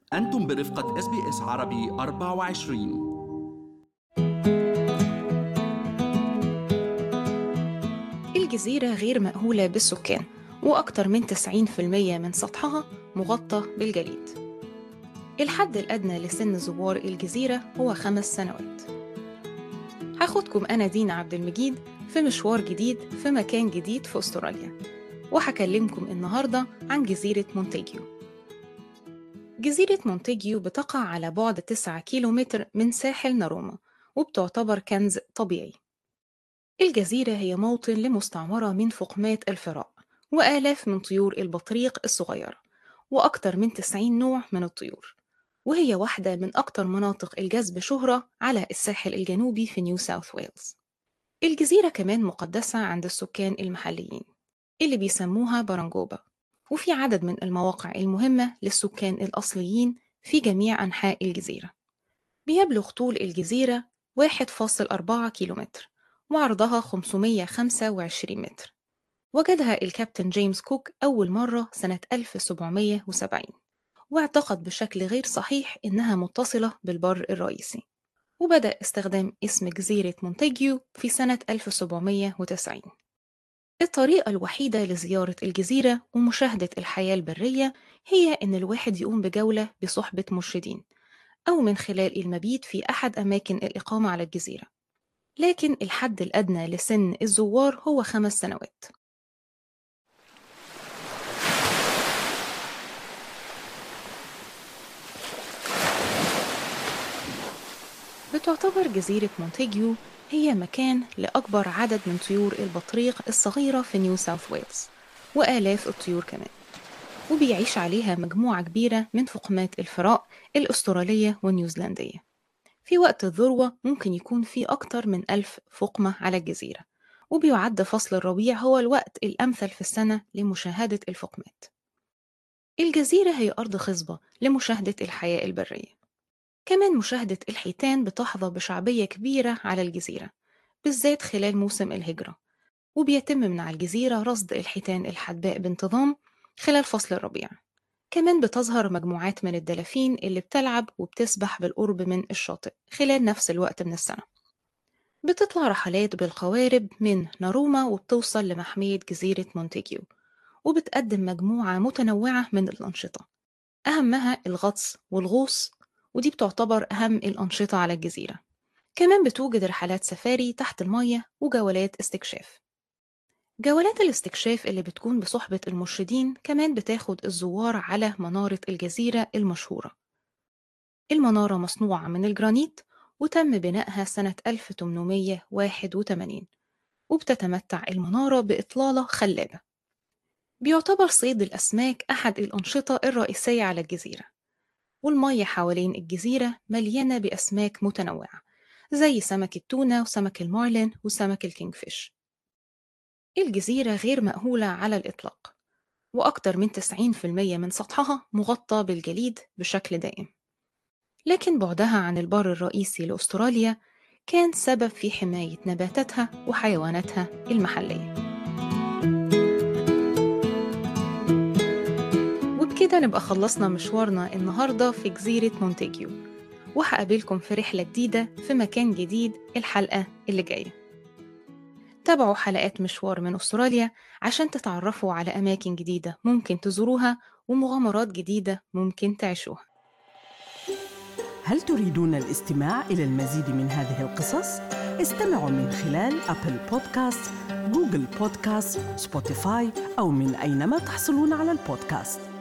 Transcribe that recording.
أنتم برفقة اس بي اس عربي 24 الجزيرة غير مأهولة بالسكان وأكثر من 90% من سطحها مغطى بالجليد الحد الأدنى لسن زوار الجزيرة هو خمس سنوات هاخدكم أنا دينا عبد المجيد في مشوار جديد في مكان جديد في أستراليا وهكلمكم النهاردة عن جزيرة مونتيجيو جزيرة مونتيجيو بتقع على بعد 9 كيلومتر من ساحل ناروما وبتعتبر كنز طبيعي الجزيرة هي موطن لمستعمرة من فقمات الفراء وآلاف من طيور البطريق الصغيرة وأكثر من 90 نوع من الطيور وهي واحدة من أكثر مناطق الجذب شهرة على الساحل الجنوبي في نيو ساوث ويلز الجزيرة كمان مقدسة عند السكان المحليين اللي بيسموها برانجوبا وفي عدد من المواقع المهمة للسكان الأصليين في جميع أنحاء الجزيرة بيبلغ طول الجزيرة 1.4 كيلومتر وعرضها 525 متر وجدها الكابتن جيمس كوك أول مرة سنة 1770 واعتقد بشكل غير صحيح إنها متصلة بالبر الرئيسي وبدأ استخدام اسم جزيرة مونتيجيو في سنة 1790 الطريقة الوحيدة لزيارة الجزيرة ومشاهدة الحياة البرية هي إن الواحد يقوم بجولة بصحبة مرشدين أو من خلال المبيت في أحد أماكن الإقامة على الجزيرة لكن الحد الأدنى لسن الزوار هو خمس سنوات بتعتبر جزيرة مونتيجيو هي مكان لأكبر عدد من طيور البطريق الصغيرة في نيو ساوث ويلز وآلاف الطيور كمان وبيعيش عليها مجموعة كبيرة من فقمات الفراء الأسترالية والنيوزيلندية في وقت الذروة ممكن يكون في أكتر من ألف فقمة على الجزيرة وبيعد فصل الربيع هو الوقت الأمثل في السنة لمشاهدة الفقمات الجزيرة هي أرض خصبة لمشاهدة الحياة البرية كمان مشاهدة الحيتان بتحظى بشعبية كبيرة على الجزيرة بالذات خلال موسم الهجرة وبيتم من على الجزيرة رصد الحيتان الحدباء بانتظام خلال فصل الربيع كمان بتظهر مجموعات من الدلافين اللي بتلعب وبتسبح بالقرب من الشاطئ خلال نفس الوقت من السنة بتطلع رحلات بالقوارب من ناروما وبتوصل لمحمية جزيرة مونتيجيو وبتقدم مجموعة متنوعة من الأنشطة أهمها الغطس والغوص ودي بتعتبر أهم الأنشطة على الجزيرة كمان بتوجد رحلات سفاري تحت المية وجولات استكشاف جولات الاستكشاف اللي بتكون بصحبة المرشدين كمان بتاخد الزوار على منارة الجزيرة المشهورة المنارة مصنوعة من الجرانيت وتم بنائها سنة 1881 وبتتمتع المنارة بإطلالة خلابة بيعتبر صيد الأسماك أحد الأنشطة الرئيسية على الجزيرة والمية حوالين الجزيرة مليانة بأسماك متنوعة زي سمك التونة وسمك المارلين وسمك الكينجفيش الجزيرة غير مأهولة على الإطلاق وأكثر من 90% من سطحها مغطى بالجليد بشكل دائم لكن بعدها عن البر الرئيسي لأستراليا كان سبب في حماية نباتاتها وحيواناتها المحلية وبكده نبقى خلصنا مشوارنا النهاردة في جزيرة مونتيجيو وهقابلكم في رحلة جديدة في مكان جديد الحلقة اللي جاية تابعوا حلقات مشوار من أستراليا عشان تتعرفوا على أماكن جديدة ممكن تزوروها ومغامرات جديدة ممكن تعيشوها هل تريدون الاستماع إلى المزيد من هذه القصص؟ استمعوا من خلال أبل بودكاست، جوجل بودكاست، سبوتيفاي أو من أينما تحصلون على البودكاست